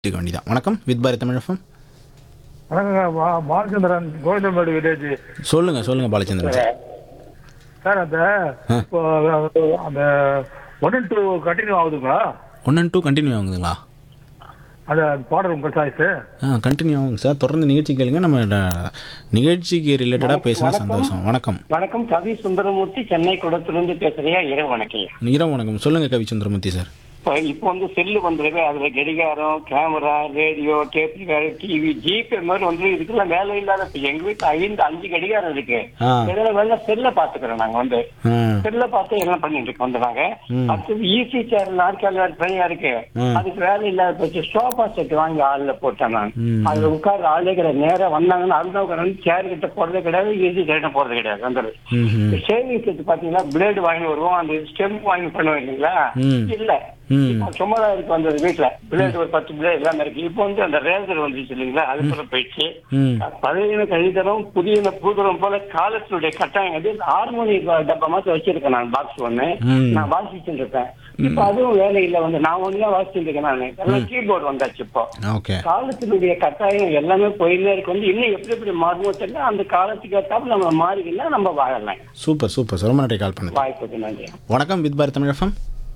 இருக்க வேண்டியதான் வணக்கம் வித் பாரத் தமிழகம் வணக்கங்க பா- பாலச்சந்திரன் கோவிந்தம்பேடு வில்லேஜ் சொல்லுங்கள் சொல்லுங்கள் பாலச்சந்திரன் சார் சார் அந்த ஆ. இப்போ அந்த ஒன் அண்ட் டூ கண்டினியூ ஆகுதுங்களா ஒன் அண்ட் டூ கண்டினியூ ஆகுதுங்களா அந்த பாடல் உங்கள் சாய்ஸ் ஆ கண்டினியூ ஆகுங்க சார் தொடர்ந்து நிகழ்ச்சி கேளுங்க நம்ம ட- நிகழ்ச்சிக்கு ரிலேட்டடாக பேசினா சந்தோஷம் வணக்கம் வணக்கம் கவி சுந்தரமூர்த்தி சென்னை குடத்திலிருந்து பேசுறியா இரவு வணக்கம் இரவு வணக்கம் சொல்லுங்கள் கவி சுந்தரமூர்த்தி சார் இப்போ இப்போ வந்து செல்லு வந்துருவே அதுல கடிகாரம் camera radio tape TV GPay மாதிரி வந்து இதுக்கெல்லாம் வேலை இல்லாத இப்ப எங்க வீட்டுல ஐந்து அஞ்சு கடிகாரம் இருக்கு ஆ இதுல வேலை செல்ல பாத்துக்கிறோம் நாங்க வந்து ஆ செல்ல பார்த்து எல்லாம் பண்ணிட்டு இருக்கோம் வந்து நாங்க ம். அடுத்தது ஈஸி சேர் நாற்காலி தனியா இருக்கு ம். அதுக்கு வேலை இல்லாத போச்சு சோஃபா செட் வாங்கி ஆள்ல போட்டேன் நான் ம். அதுல உட்கார்ற ஆளே கிடையாது நேரா வந்தாங்கன்னா அந்த உட்காந்து சேர் கிட்ட போறதே கிடையாது ஈஸி சேர் போறது கிடையாது வந்து ம் ஷேவிங் செட் பாத்தீங்கன்னா பிளேடு வாங்கி வருவோம் அந்த ஸ்டெம் வாங்கி பண்ணுவோம் இல்லைங்களா ம். இல்ல ம் இப்போ சும்மா தான் இருக்கு வந்தது வீட்டுல பிளேடு ஒரு பத்து பிளேடு எல்லாம் இருக்கு இப்போ வந்து அந்த ரேசர் வந்துச்சு இல்லைங்களா அது போல போயிடுச்சு ம் பழையன கழிதரம் புதியன புதுதரம் போல காலத்தினுடைய கட்டாயம் அது ஹார்மோனி டப்பா மாதிரி வச்சிருக்கேன் நான் பாக்ஸ் ஒண்ணு ம். நான் வாசிச்சுட்டு இருக்கேன் இப்போ அதுவும் வேலையில வந்து நான் ஒண்ணு தான் வாசிச்சுட்டு இருக்கேன் நான் எல்லாம் கீபோர்டு வந்தாச்சு இப்போ ஓகே காலத்தினுடைய கட்டாயம் எல்லாமே போயின்னே இருக்கு வந்து இன்னும் எப்படி எப்படி மாறுமோ தெரியல அந்த காலத்துக்கு ஏற்றாப்புல நம்ம மாறிக்கலாம் நம்ம வாழலாம் சூப்பர் சூப்பர் சார் ரொம்ப நன்றி கால் பண்ணுங்க வாய்ப்புக்கு நன்றி வணக்கம் வித் பாரத் தமிழகம்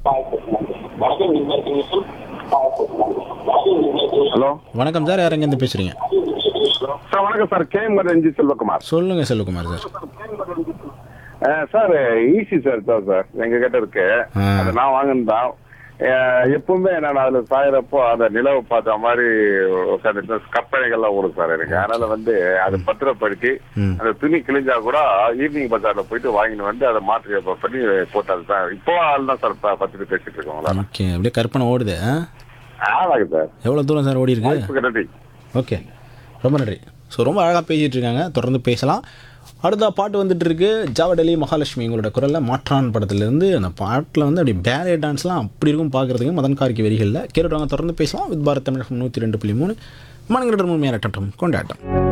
ஹலோ வணக்கம் சார் யார் எங்கேருந்து பேசுகிறீங்க சார் வணக்கம் sir K M NG Selvakumar சொல்லுங்கள் செல்வகுமார் சார் அஹ், சார் ஈஸி சார் தான் சார் எங்க கிட்ட இருக்கு ஆ. அதை நான் வாங்கினதான் எப்பவுமே நான் அதுல சாயறப்போ அந்த நிலவு பார்த்த மாதிரி உட்காந்து கற்பனைகள்லாம் ஓடும் சார் எனக்கு அதனால வந்து அதை பத்திரப்படுத்தி ம். அந்த துணி கிழிஞ்சா கூட ஈவினிங் பஜார்ல போயிட்டு வாங்கிட்டு வந்து அதை மாற்றி பண்ணி போட்டது தான் இப்போ ஆள் தான் சார் ப- பத்திரிக்கை பேசிட்டு இருக்கோங்களா ஓகே அப்படியே கற்பனை ஓடுது ஆ? ஆளாங்க சார் எவ்வளோ தூரம் சார் ஓடி இருக்கு வாய்ப்புக்கு நன்றி ஓகே ரொம்ப நன்றி ஸோ ரொம்ப அழகாக பேசிகிட்டு இருக்காங்க தொடர்ந்து பேசலாம் அடுத்த பாட்டு வந்துட்டு இருக்கு ஜாவடலி மகாலட்சுமி எங்களோட குரலில் மாற்றான் படத்துலேருந்து அந்த பாட்டில் வந்து அப்படி பேலே டான்ஸ்லாம் அப்படி இருக்கும் பார்க்குறதுக்கு மதன் கார்கி வரிகளில் கேட்டுவாங்க தொடர்ந்து பேசலாம் வித் பாரத் தமிழகம் நூற்றி ரெண்டு புள்ளி மூணு மனங்கிட்ட முழுமையான கொண்டாட்டம்